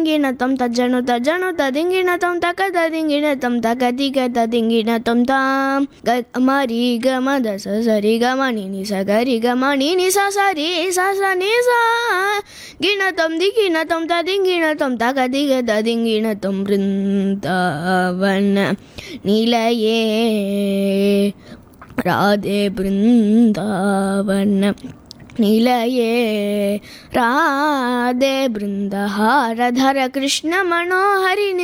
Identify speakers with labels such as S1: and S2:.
S1: తదింగిన తం తజ్జను తజ్జను తదింగిన తం తక తదింగిన తం తక తిక తదింగిన తం తాం గ మరి గ మ ద స సరి గ మ ని ని స గ రి గ మ ని ని స స రి స స ని స గిన తం దిగిన తం తదింగిన తం తక దిగ తదింగిన తం బృందావన நிலையே ராதே பிருந்தாவன நிலையே ராதே பிருந்தஹாரதர கிருஷ்ண மனோஹரி